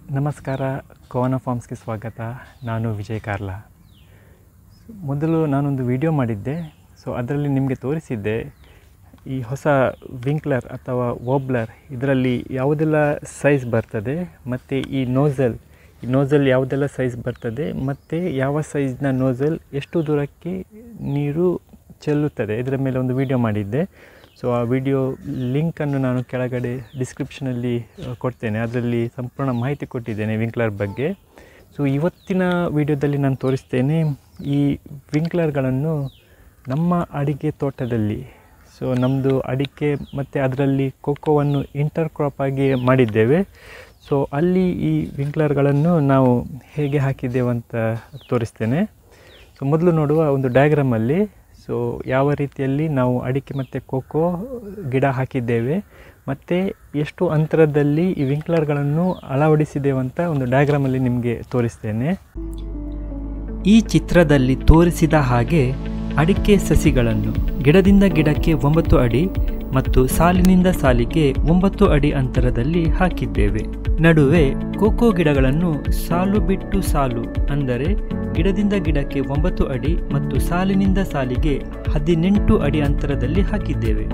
ನಮಸ್ಕಾರ ಕೋವನ ಫಾರ್ಮ್ಸ್ಗೆ ಸ್ವಾಗತ ನಾನು ವಿಜಯ್ ಕಾರ್ಲಾ ಮೊದಲು ನಾನೊಂದು ವಿಡಿಯೋ ಮಾಡಿದ್ದೆ ಸೊ ಅದರಲ್ಲಿ ನಿಮಗೆ ತೋರಿಸಿದ್ದೆ ಈ ಹೊಸ ವಿಂಕ್ಲರ್ ಅಥವಾ ವೋಬ್ಲರ್ ಇದರಲ್ಲಿ ಯಾವುದೆಲ್ಲ ಸೈಜ್ ಬರ್ತದೆ ಮತ್ತು ಈ ನೋಝಲ್ ಈ ನೋಝಲ್ ಯಾವುದೆಲ್ಲ ಸೈಜ್ ಬರ್ತದೆ ಮತ್ತು ಯಾವ ಸೈಜ್ನ ನೋಝಲ್ ಎಷ್ಟು ದೂರಕ್ಕೆ ನೀರು ಚೆಲ್ಲುತ್ತದೆ ಇದರ ಮೇಲೆ ಒಂದು ವಿಡಿಯೋ ಮಾಡಿದ್ದೆ ಸೊ ಆ ವಿಡಿಯೋ ಲಿಂಕನ್ನು ನಾನು ಕೆಳಗಡೆ ಡಿಸ್ಕ್ರಿಪ್ಷನಲ್ಲಿ ಕೊಡ್ತೇನೆ ಅದರಲ್ಲಿ ಸಂಪೂರ್ಣ ಮಾಹಿತಿ ಕೊಟ್ಟಿದ್ದೇನೆ ವಿಂಕ್ಲರ್ ಬಗ್ಗೆ ಸೊ ಇವತ್ತಿನ ವಿಡಿಯೋದಲ್ಲಿ ನಾನು ತೋರಿಸ್ತೇನೆ ಈ ವಿಂಕ್ಲರ್ಗಳನ್ನು ನಮ್ಮ ಅಡಿಕೆ ತೋಟದಲ್ಲಿ ಸೊ ನಮ್ಮದು ಅಡಿಕೆ ಮತ್ತು ಅದರಲ್ಲಿ ಕೊಕ್ಕೋವನ್ನು ಇಂಟರ್ ಕ್ರಾಪ್ ಆಗಿ ಮಾಡಿದ್ದೇವೆ ಸೊ ಅಲ್ಲಿ ಈ ವಿಂಕ್ಲರ್ಗಳನ್ನು ನಾವು ಹೇಗೆ ಹಾಕಿದ್ದೇವೆ ಅಂತ ತೋರಿಸ್ತೇನೆ ಸೊ ಮೊದಲು ನೋಡುವ ಒಂದು ಡಯಾಗ್ರಾಮಲ್ಲಿ ಸೊ ಯಾವ ರೀತಿಯಲ್ಲಿ ನಾವು ಅಡಿಕೆ ಮತ್ತು ಕೋಕೋ ಗಿಡ ಹಾಕಿದ್ದೇವೆ ಮತ್ತು ಎಷ್ಟು ಅಂತರದಲ್ಲಿ ಈ ವಿಂಕ್ಲರ್ಗಳನ್ನು ಅಳವಡಿಸಿದ್ದೇವೆ ಅಂತ ಒಂದು ಡಯಾಗ್ರಾಮಲ್ಲಿ ನಿಮಗೆ ತೋರಿಸ್ತೇನೆ ಈ ಚಿತ್ರದಲ್ಲಿ ತೋರಿಸಿದ ಹಾಗೆ ಅಡಿಕೆ ಸಸಿಗಳನ್ನು ಗಿಡದಿಂದ ಗಿಡಕ್ಕೆ ಒಂಬತ್ತು ಅಡಿ ಮತ್ತು ಸಾಲಿನಿಂದ ಸಾಲಿಗೆ ಒಂಬತ್ತು ಅಡಿ ಅಂತರದಲ್ಲಿ ಹಾಕಿದ್ದೇವೆ ನಡುವೆ ಕೋಕೋ ಗಿಡಗಳನ್ನು ಸಾಲು ಬಿಟ್ಟು ಸಾಲು ಅಂದರೆ ಗಿಡದಿಂದ ಗಿಡಕ್ಕೆ ಒಂಬತ್ತು ಅಡಿ ಮತ್ತು ಸಾಲಿನಿಂದ ಸಾಲಿಗೆ ಹದಿನೆಂಟು ಅಡಿ ಅಂತರದಲ್ಲಿ ಹಾಕಿದ್ದೇವೆ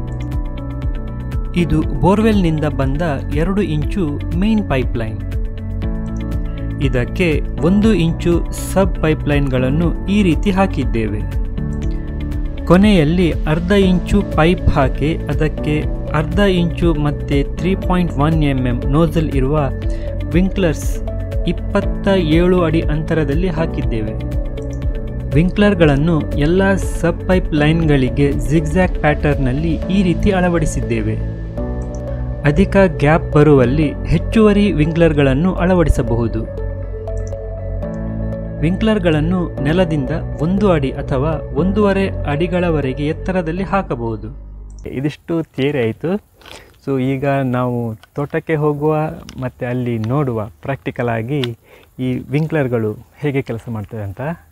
ಇದು ಬೋರ್ವೆಲ್ನಿಂದ ಬಂದ ಎರಡು ಇಂಚು ಮೇನ್ ಪೈಪ್ಲೈನ್ ಇದಕ್ಕೆ ಒಂದು ಇಂಚು ಸಬ್ ಪೈಪ್ಲೈನ್ಗಳನ್ನು ಈ ರೀತಿ ಹಾಕಿದ್ದೇವೆ ಕೊನೆಯಲ್ಲಿ ಅರ್ಧ ಇಂಚು ಪೈಪ್ ಹಾಕಿ ಅದಕ್ಕೆ ಅರ್ಧ ಇಂಚು ಮತ್ತು three point one M M nozzle ಇರುವ ವಿಂಕ್ಲರ್ಸ್ ಇಪ್ಪತ್ತ ಏಳು ಅಡಿ ಅಂತರದಲ್ಲಿ ಹಾಕಿದ್ದೇವೆ ವಿಂಕ್ಲರ್ಗಳನ್ನು ಎಲ್ಲ ಸಬ್ ಪೈಪ್ ಲೈನ್ಗಳಿಗೆ ಜಿಗ್ಜ್ಯಾಕ್ ಪ್ಯಾಟರ್ನಲ್ಲಿ ಈ ರೀತಿ ಅಳವಡಿಸಿದ್ದೇವೆ ಅಧಿಕ ಗ್ಯಾಪ್ ಬರುವಲ್ಲಿ ಹೆಚ್ಚುವರಿ ವಿಂಕ್ಲರ್ಗಳನ್ನು ಅಳವಡಿಸಬಹುದು ವಿಂಕ್ಲರ್ಗಳನ್ನು ನೆಲದಿಂದ ಒಂದು ಅಡಿ ಅಥವಾ ಒಂದೂವರೆ ಅಡಿಗಳವರೆಗೆ ಎತ್ತರದಲ್ಲಿ ಹಾಕಬಹುದು ಇದಿಷ್ಟು ಥಿಯರಿ ಆಯಿತು ಸೊ ಈಗ ನಾವು ತೋಟಕ್ಕೆ ಹೋಗುವ ಮತ್ತು ಅಲ್ಲಿ ನೋಡುವ ಪ್ರಾಕ್ಟಿಕಲ್ ಆಗಿ ಈ ವಿಂಕ್ಲರ್ಗಳು ಹೇಗೆ ಕೆಲಸ ಮಾಡ್ತವೆ ಅಂತ